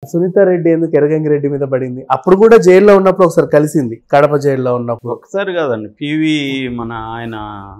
సునీత రెడ్డి ఎందుకు ఎరగంగి రెడ్డి మీద పడింది అప్పుడు కూడా జైల్లో ఉన్నప్పుడు ఒకసారి కలిసింది కడప జైల్లో ఉన్నప్పుడు ఒకసారి కాదండి పివి మన ఆయన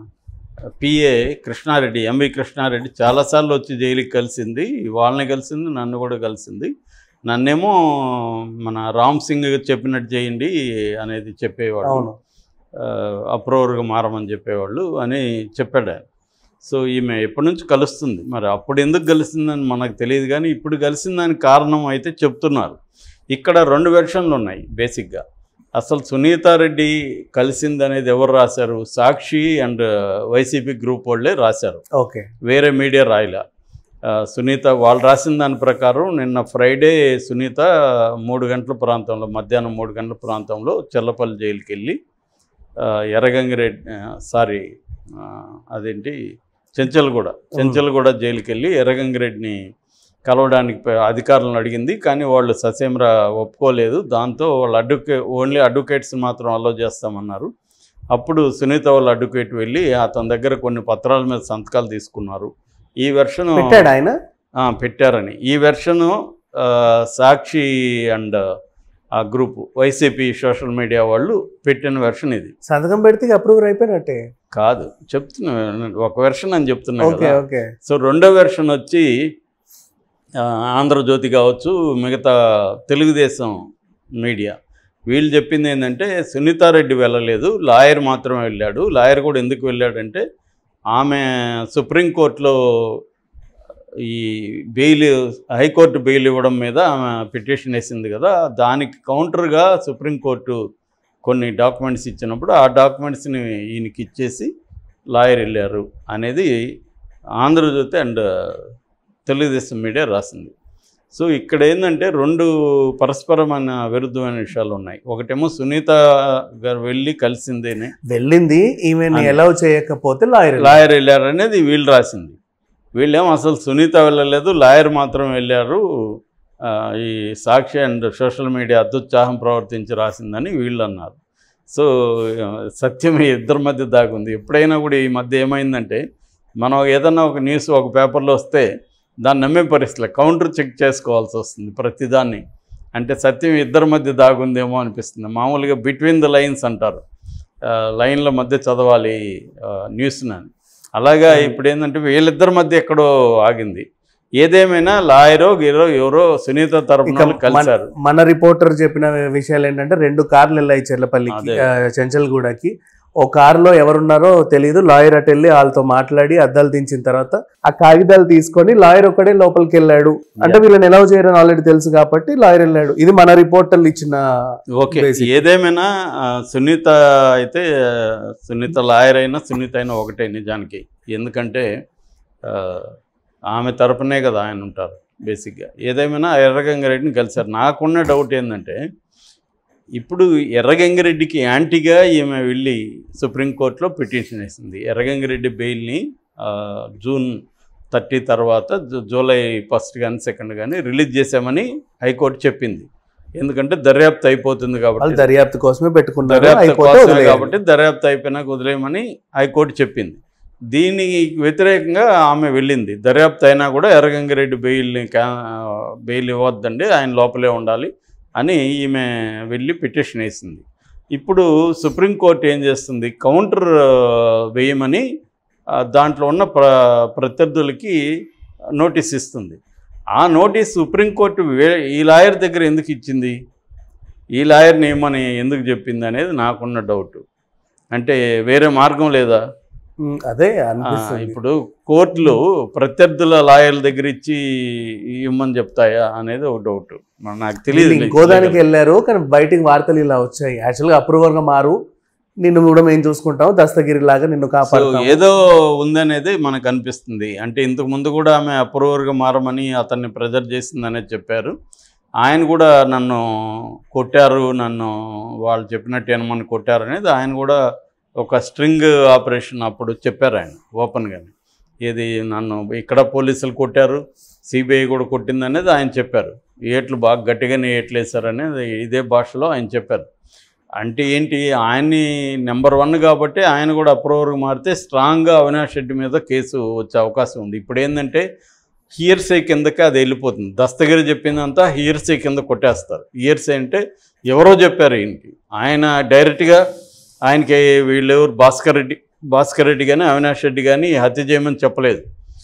పిఏ కృష్ణారెడ్డి ఎంవి కృష్ణారెడ్డి చాలాసార్లు వచ్చి జైలుకి కలిసింది వాళ్ళని కలిసింది నన్ను కూడా కలిసింది నన్నేమో మన రామ్ సింగ్ చెప్పినట్టు చేయండి అనేది చెప్పేవాడు అవును అప్రూవర్గా మారమని చెప్పేవాళ్ళు అని చెప్పాడు ఆయన సో ఈమె ఎప్పటి నుంచి కలుస్తుంది మరి అప్పుడు ఎందుకు కలిసిందని మనకు తెలియదు కానీ ఇప్పుడు కలిసిందానికి కారణం అయితే చెప్తున్నారు ఇక్కడ రెండు వెర్షన్లు ఉన్నాయి బేసిక్గా అసలు సునీతారెడ్డి కలిసింది అనేది ఎవరు రాశారు సాక్షి అండ్ వైసీపీ గ్రూప్ వాళ్ళే రాశారు ఓకే వేరే మీడియా రాయలా ఆ, సునీత వాళ్ళు రాసిన దాని ప్రకారం నిన్న ఫ్రైడే సునీత మూడు గంటల ప్రాంతంలో మధ్యాహ్నం మూడు గంటల ప్రాంతంలో చెల్లపల్లి జైలుకి వెళ్ళి ఆ, ఎర్రగంగిరెడ్డి ఆ, సారీ ఆ, అదేంటి చెంచల్గూడ చెంచల్గూడ జైలుకి వెళ్ళి ఎర్రగంగిరెడ్డిని కలవడానికి ప- అధికారులను అడిగింది కానీ వాళ్ళు ససేమరా ఒప్పుకోలేదు దాంతో వాళ్ళు అడ్వకే ఓన్లీ అడ్వకేట్స్ మాత్రం అలో చేస్తామన్నారు అప్పుడు సునీత వాళ్ళ అడ్వకేట్ వెళ్ళి అతని దగ్గర కొన్ని పత్రాల మీద సంతకాలు తీసుకున్నారు ఈ వెర్షన్ పెట్టాడు ఆయన పెట్టారని ఈ వెర్షను ఆ, సాక్షి అండ్ ఆ గ్రూప్ వైసీపీ సోషల్ మీడియా వాళ్ళు పెట్టిన వెర్షన్ ఇది సంతకం పెడితే అప్రూవర్ అయిపోయినట్టే కాదు చెప్తున్నా ఒక వెర్షన్ అని చెప్తున్నా ఓకే కదా ఓకే సో రెండో వెర్షన్ వచ్చి ఆ, ఆంధ్రజ్యోతి కావచ్చు మిగతా తెలుగుదేశం మీడియా వీళ్ళు చెప్పింది ఏంటంటే సునీతారెడ్డి వెళ్ళలేదు లాయర్ మాత్రమే వెళ్ళాడు లాయర్ కూడా ఎందుకు వెళ్ళాడంటే ఆమె సుప్రీంకోర్టులో ఈ బెయిల్ హైకోర్టు బెయిల్ ఇవ్వడం మీద ఆమె పిటిషన్ వేసింది కదా దానికి కౌంటర్గా సుప్రీంకోర్టు కొన్ని డాక్యుమెంట్స్ ఇచ్చినప్పుడు ఆ డాక్యుమెంట్స్ని ఈయనకి ఇచ్చేసి లాయర్ వెళ్ళారు అనేది ఆంధ్రజ్యోతి అండ్ తెలుగుదేశం మీడియా రాసింది సో ఇక్కడ ఏంటంటే రెండు పరస్పరమైన విరుద్ధమైన విషయాలు ఉన్నాయి ఒకటేమో సునీత గారు వెళ్ళి కలిసిందేనే వెళ్ళింది ఈమెని అంతే. ఎలవ్ చేయకపోతే లాయర్ లాయర్ వెళ్ళారు అనేది వీళ్ళు రాసింది వీళ్ళేమో అసలు సునీత వెళ్ళలేదు లాయర్ మాత్రం వెళ్ళారు ఆ, ఈ సాక్షి అండ్ సోషల్ మీడియా అత్యుత్సాహం ప్రవర్తించి రాసిందని వీళ్ళు అన్నారు సో ఆ, సత్యం ఈ ఇద్దరి మధ్య దాగుంది ఎప్పుడైనా కూడా ఈ మధ్య ఏమైందంటే మనం ఏదన్నా ఒక న్యూస్ ఒక పేపర్లో వస్తే దాన్ని నమ్మే పరిస్థితులు కౌంటర్ చెక్ చేసుకోవాల్సి వస్తుంది ప్రతిదాన్ని అంటే సత్యం ఇద్దరి మధ్య దాగుందేమో అనిపిస్తుంది మామూలుగా బిట్వీన్ ద లైన్స్ అంటారు ఆ, లైన్ల మధ్య చదవాలి ఆ, న్యూస్ని అని అలాగా ఇప్పుడు ఏంటంటే వీళ్ళిద్దరి మధ్య ఎక్కడో ఆగింది ఏదేమైనా లాయరో గీరో ఎవరో సునీత తరపున ఇక వాళ్ళు కలిశారు మన రిపోర్టర్ చెప్పిన విషయాలు ఏంటంటే రెండు కార్లు వెళ్ళాయి చెర్లపల్లికి అదే. ఆ, చెంచల్గూడకి ఓ కారులో ఎవరున్నారో తెలియదు లాయర్ అటు వెళ్ళి వాళ్ళతో మాట్లాడి అద్దాలు దించిన తర్వాత ఆ కాగితాలు తీసుకొని లాయర్ ఒకడే లోపలికి వెళ్ళాడు అంటే వీళ్ళని ఎలా చేయరని ఆల్రెడీ తెలుసు కాబట్టి లాయర్ వెళ్ళాడు ఇది మన రిపోర్టర్లు ఇచ్చిన ఓకే Basic. ఏదేమైనా ఆ, సునీత అయితే ఆ, సునీత లాయర్ అయినా సునీత అయినా ఒకటే నిజానికి ఎందుకంటే ఆ, ఆమె తరపునే కదా ఆయన ఉంటారు బేసిక్గా ఏదేమైనా ఎర్రగంగారెడ్డిని కలిశారు నాకున్న డౌట్ ఏంటంటే ఇప్పుడు ఎర్రగంగిరెడ్డికి యాంటీగా ఈమె వెళ్ళి సుప్రీంకోర్టులో పిటిషన్ వేసింది ఎర్రగంగిరెడ్డి బెయిల్ని ఆ, జూన్ థర్టీ తర్వాత జూ- జూలై ఫస్ట్ కానీ సెకండ్ కానీ రిలీజ్ చేశామని హైకోర్టు చెప్పింది ఎందుకంటే దర్యాప్తు అయిపోతుంది వాళ్ళు కాబట్టి దర్యాప్తు కోసమే పెట్టుకున్నారు దర్యాప్తు అయిపోతే కోసమే వదిలేయాలి. కాబట్టి దర్యాప్తు అయిపోయినాక వదిలేయమని హైకోర్టు చెప్పింది దీనికి వ్యతిరేకంగా ఆమె వెళ్ళింది దర్యాప్తు అయినా కూడా ఎర్రగంగిరెడ్డి బెయిల్ని క్యా- బెయిల్ ఇవ్వద్దండి ఆయన లోపలే ఉండాలి అని ఈమె వెళ్ళి పిటిషన్ వేసింది ఇప్పుడు సుప్రీంకోర్టు ఏం చేస్తుంది కౌంటర్ ఆ, వేయమని ఆ, దాంట్లో ఉన్న ప్ర ప్రత్యర్థులకి నోటీస్ ఇస్తుంది ఆ నోటీస్ సుప్రీంకోర్టు వే- ఈ లాయర్ దగ్గర ఎందుకు ఇచ్చింది ఈ లాయర్ని ఏమని ఎందుకు చెప్పింది అనేది నాకున్న డౌట్ అంటే వేరే మార్గం లేదా ఉమ్, అదే ఆ, అనిపిస్తుంది ఇప్పుడు కోర్టులు ప్రత్యర్థుల లాయర్ల దగ్గర ఇచ్చి ఇవ్వమని చెప్తాయా అనేది ఒక డౌట్ మరి నాకు తెలియదు వీళ్ళు ఇంకో దానికి వెళ్ళారు కానీ బయటికి వార్తలు ఇలా వచ్చాయి యాక్చువల్గా అప్రూవర్ గా మారు నిన్ను కూడా మేము చూసుకుంటాం దస్తగిరి లాగా నిన్ను సో కాపాడుతాం ఏదో ఉందనేది మనకు అనిపిస్తుంది అంటే ఇంతకు ముందు కూడా ఆమె అప్రూవర్గా మారమని అతన్ని ప్రెజర్ చేసిందనేది చెప్పారు ఆయన కూడా నన్ను కొట్టారు నన్ను వాళ్ళు చెప్పినట్టు ఏమని కొట్టారు అనేది ఆయన కూడా ఒక స్ట్రింగ్ ఆపరేషన్ అప్పుడు చెప్పారు ఆయన ఓపెన్గానే ఏది నన్ను ఇక్కడ పోలీసులు కొట్టారు సిబిఐ కూడా కొట్టింది అనేది ఆయన చెప్పారు ఏట్లు బాగా గట్టిగానే ఏట్లు వేశారు అనేది ఇదే భాషలో ఆయన చెప్పారు అంటే ఏంటి ఆయన్ని నెంబర్ వన్ కాబట్టి ఆయన కూడా అప్రూవర్గా మారితే స్ట్రాంగ్గా అవినాష్ రెడ్డి మీద కేసు వచ్చే అవకాశం ఉంది ఇప్పుడు ఏంటంటే హియర్సే కిందకి అది వెళ్ళిపోతుంది దస్తగిరి చెప్పిందంతా హియర్సే కింద కొట్టేస్తారు హియర్సే అంటే ఎవరో చెప్పారు ఈయనకి ఆయన డైరెక్ట్గా ఆయనకి వీళ్ళెవరు భాస్కర్ రెడ్డి భాస్కర్ రెడ్డి కానీ అవినాష్ రెడ్డి కానీ హత్య చేయమని చెప్పలేదు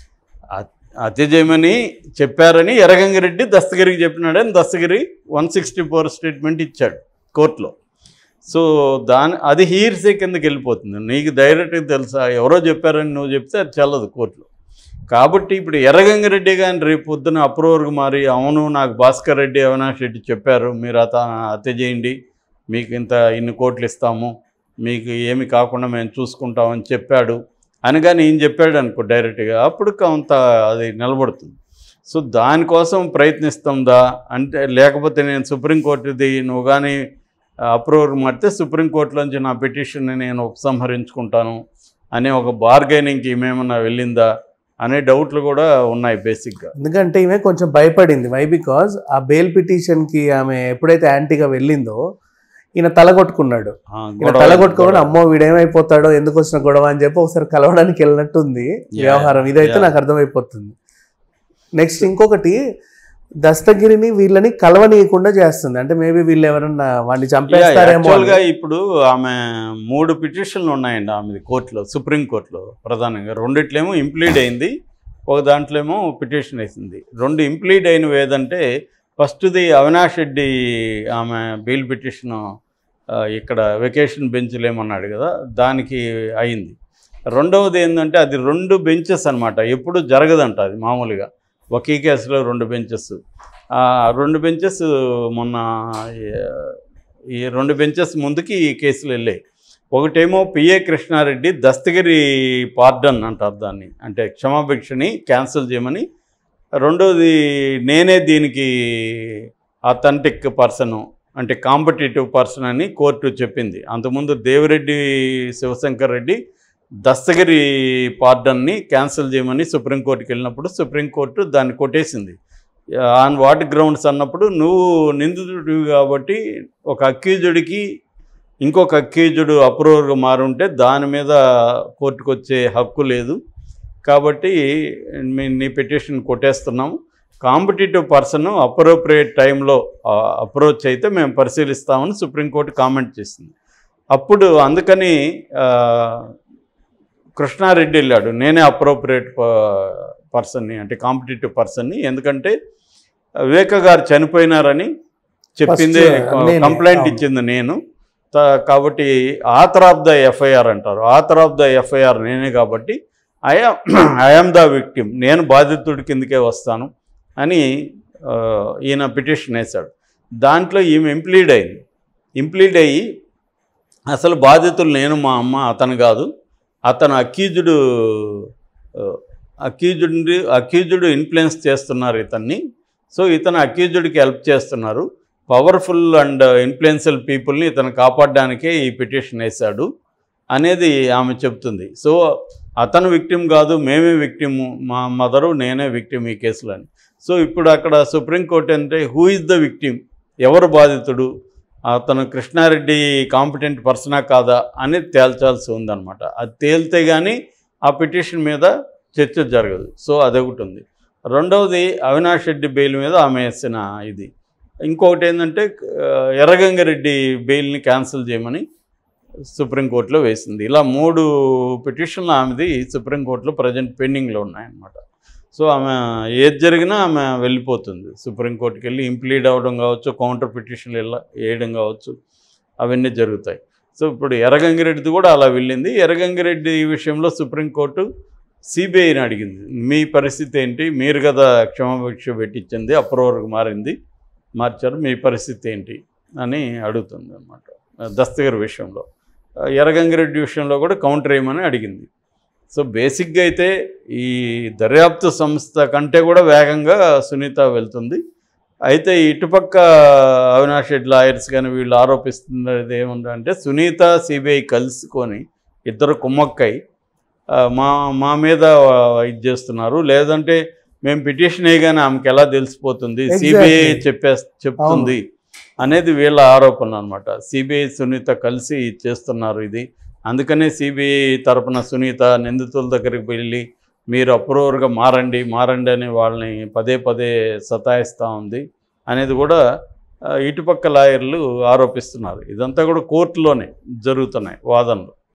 హ- హత్య చేయమని చెప్పారని Erra Gangi Reddy దస్తగిరికి చెప్పినాడని Dastagiri one sixty four statement ఇచ్చాడు కోర్టులో సో దాని అది హీర్సే కిందకి వెళ్ళిపోతుంది నీకు డైరెక్ట్గా తెలుసా ఎవరో చెప్పారని నువ్వు చెప్తే అది చెల్లదు కోర్టులో కాబట్టి ఇప్పుడు ఎర్రగంగిరెడ్డి కానీ రేపు పొద్దున అప్రూవర్గా మారి అవును నాకు భాస్కర్ రెడ్డి అవినాష్ రెడ్డి చెప్పారు మీరు అత హత్య చేయండి మీకు ఇంత ఇన్ని కోట్లు ఇస్తాము మీకు ఏమి కాకుండా మేము చూసుకుంటామని చెప్పాడు అని కానీ ఈయన చెప్పాడు అనుకో డైరెక్ట్గా అప్పుడు కొంత అది నిలబడుతుంది సో దానికోసం ప్రయత్నిస్తుందా అంటే లేకపోతే నేను సుప్రీంకోర్టుది నువ్వు కానీ అప్రూవర్ మారితే సుప్రీంకోర్టులోంచి నా పిటిషన్ని నేను ఉపసంహరించుకుంటాను అనే ఒక బార్గెనింగ్కి ఏమేమన్నా వెళ్ళిందా అనే డౌట్లు కూడా ఉన్నాయి బేసిక్గా ఎందుకంటే ఈమె కొంచెం భయపడింది వై బికాజ్ ఆ బెయిల్ పిటిషన్ కి ఆమె ఎప్పుడైతే యాంటీగా వెళ్ళిందో ఈయన తలగొట్టుకున్నాడు ఆ, ఈయన గొడవ- తలగొట్టుకోవడం గొడవ. అమ్మో వీడేమైపోతాడో ఎందుకు వచ్చిన గొడవ అని చెప్పి ఒకసారి కలవడానికి వెళ్ళినట్టుంది Yeah, వ్యవహారం ఇదైతే yeah. నాకు అర్థమైపోతుంది నెక్స్ట్ ఇంకొకటి దస్తగిరిని వీళ్ళని కలవనీయకుండా చేస్తుంది అంటే మేబీ వీళ్ళు ఎవరన్నా వాడిని చంపేస్తారేమో యాక్చువల్గా అని. ఇప్పుడు ఆమె మూడు పిటిషన్లు ఉన్నాయండి ఆమెది కోర్టులో సుప్రీం కోర్టులో ప్రధానంగా రెండిట్లేమో ఇంప్లీడ్ అయింది ఒక దాంట్లో ఏమో పిటిషన్ వేసింది రెండు ఇంప్లీడ్ అయినవి ఏదంటే ఫస్ట్ది అవినాష్ రెడ్డి ఆమె బెయిల్ పిటిషన్ ఇక్కడ వెకేషన్ బెంచ్లు ఏమన్నాడు కదా దానికి అయింది రెండవది ఏంటంటే అది రెండు బెంచెస్ అన్నమాట ఎప్పుడు జరగదంట అది మామూలుగా ఒకే కేసులో రెండు బెంచెస్ ఆ రెండు బెంచెస్ మొన్న ఈ- ఈ రెండు బెంచెస్ ముందుకి ఈ కేసులు వెళ్ళాయి ఒకటేమో పిఏ కృష్ణారెడ్డి దస్తగిరి పార్డన్ అంటారు దాన్ని అంటే క్షమాభిక్షని క్యాన్సిల్ చేయమని రెండోది నేనే దీనికి అథెంటిక్ పర్సను అంటే కాంపిటేటివ్ పర్సన్ అని కోర్టు చెప్పింది అంతకుముందు దేవిరెడ్డి శివశంకర్ రెడ్డి దస్తగిరి పార్డన్ని క్యాన్సిల్ చేయమని సుప్రీంకోర్టుకి వెళ్ళినప్పుడు సుప్రీంకోర్టు దాన్ని కొట్టేసింది ఆన్ వాట్ గ్రౌండ్స్ అన్నప్పుడు నువ్వు నిందితుడివి కాబట్టి ఒక అక్యూజుడికి ఇంకొక అక్యూజుడు అప్రూవర్గా మారుంటే దాని మీద కోర్టుకు వచ్చే హక్కు లేదు కాబట్టి మీ నీ పిటిషన్ కొట్టేస్తున్నాము కాంపిటేటివ్ పర్సన్ అప్రోప్రియేట్ టైంలో అప్రోచ్ అయితే మేము పరిశీలిస్తామని సుప్రీంకోర్టు కామెంట్ చేసింది అప్పుడు అందుకని ఆ, కృష్ణారెడ్డి వెళ్ళాడు నేనే అప్రోప్రియేట్ పర్సన్ని అంటే కాంపిటేటివ్ పర్సన్ని ఎందుకంటే వివేక గారు చనిపోయినారని చెప్పింది First, నేనే, కంప్లైంట్ అవును. ఇచ్చింది నేను త- కాబట్టి ఆథర్ ఆఫ్ ద ఎఫ్ఐఆర్ అంటారు ఆథర్ ఆఫ్ ద ఎఫ్ఐఆర్ నేనే కాబట్టి ఐఎమ్ ఐఎమ్ ద విక్టిమ్ నేను బాధితుడి కిందకే వస్తాను అని ఆ, ఈయన పిటిషన్ వేశాడు దాంట్లో ఈమె ఇంప్లీడ్ అయింది ఇంప్లీడ్ అయ్యి అసలు బాధితులు నేను మా అమ్మ అతను కాదు అతను అక్యూజుడు అక్యూజుడి అక్యూజుడు ఇన్ఫ్లుయెన్స్ చేస్తున్నారు ఇతన్ని సో ఇతను అక్యూజుడికి హెల్ప్ చేస్తున్నారు పవర్ఫుల్ అండ్ ఇన్ఫ్లుయెన్షియల్ పీపుల్ని ఇతను కాపాడడానికే ఈ పిటిషన్ వేశాడు అనేది ఆమె చెప్తుంది సో అతను విక్టిమ్ కాదు మేమే విక్టిమ్ మా మదరు నేనే విక్టిమ్ ఈ కేసులో అని సో ఇప్పుడు అక్కడ సుప్రీంకోర్టు అంటే హూ ఇస్ ద విక్టిమ్ ఎవరు బాధితుడు అతను కృష్ణారెడ్డి కాంపిటెంట్ పర్సనా కాదా అనేది తేల్చాల్సి ఉందన్నమాట అది తేలితే కానీ ఆ పిటిషన్ మీద చర్చ జరగదు సో అదొకటి ఉంది రెండవది అవినాష్ రెడ్డి బెయిల్ మీద ఆమె వేసిన ఇది ఇంకొకటి ఏంటంటే ఆ, ఎర్రగంగారెడ్డి బెయిల్ని క్యాన్సిల్ చేయమని సుప్రీంకోర్టులో వేసింది ఇలా మూడు పిటిషన్లు ఆమెది సుప్రీంకోర్టులో ప్రజెంట్ పెండింగ్లో ఉన్నాయన్నమాట సో ఆమె ఏది జరిగినా ఆమె వెళ్ళిపోతుంది సుప్రీంకోర్టుకి వెళ్ళి ఇంప్లీడ్ అవ్వడం కావచ్చు కౌంటర్ పిటిషన్లు ఇలా వేయడం కావచ్చు అవన్నీ జరుగుతాయి సో ఇప్పుడు ఎర్రగంగిరెడ్డిది కూడా అలా వెళ్ళింది ఎర్రగంగిరెడ్డి విషయంలో సుప్రీంకోర్టు సిబిఐని అడిగింది మీ పరిస్థితి ఏంటి మీరు కదా క్షమాభిక్ష పెట్టించింది అప్రూవర్కి మారింది మార్చారు మీ పరిస్థితి ఏంటి అని అడుగుతుంది అనమాట దస్తగిరి విషయంలో ఎర్రగంగిరెడ్డి విషయంలో కూడా కౌంటర్ వేయమని అడిగింది సో బేసిక్గా అయితే ఈ దర్యాప్తు సంస్థ కంటే కూడా వేగంగా సునీత వెళ్తుంది అయితే ఇటుపక్క అవినాష్ రెడ్డి లాయర్స్ కానీ వీళ్ళు ఆరోపిస్తున్నది ఏముందంటే సునీత సిబిఐ కలుసుకొని ఇద్దరు కుమ్మక్కై ఆ, మా మా మీద ఆ, ఇది చేస్తున్నారు లేదంటే మేము పిటిషన్ వేయగానే ఆమెకి ఎలా తెలిసిపోతుంది Exactly. సిబిఐ చెప్పే చెప్తుంది అనేది వీళ్ళ ఆరోపణ అనమాట సిబిఐ సునీత కలిసి చేస్తున్నారు ఇది అందుకనే సిబిఐ తరపున సునీత నిందితుల దగ్గరికి వెళ్ళి మీరు అప్రూవర్గా మారండి మారండి అని వాళ్ళని పదే పదే సతాయిస్తూ ఉంది అనేది కూడా ఆ, ఇటుపక్క లాయర్లు ఆరోపిస్తున్నారు ఇదంతా కూడా కోర్టులోనే జరుగుతున్నాయి వాదనలు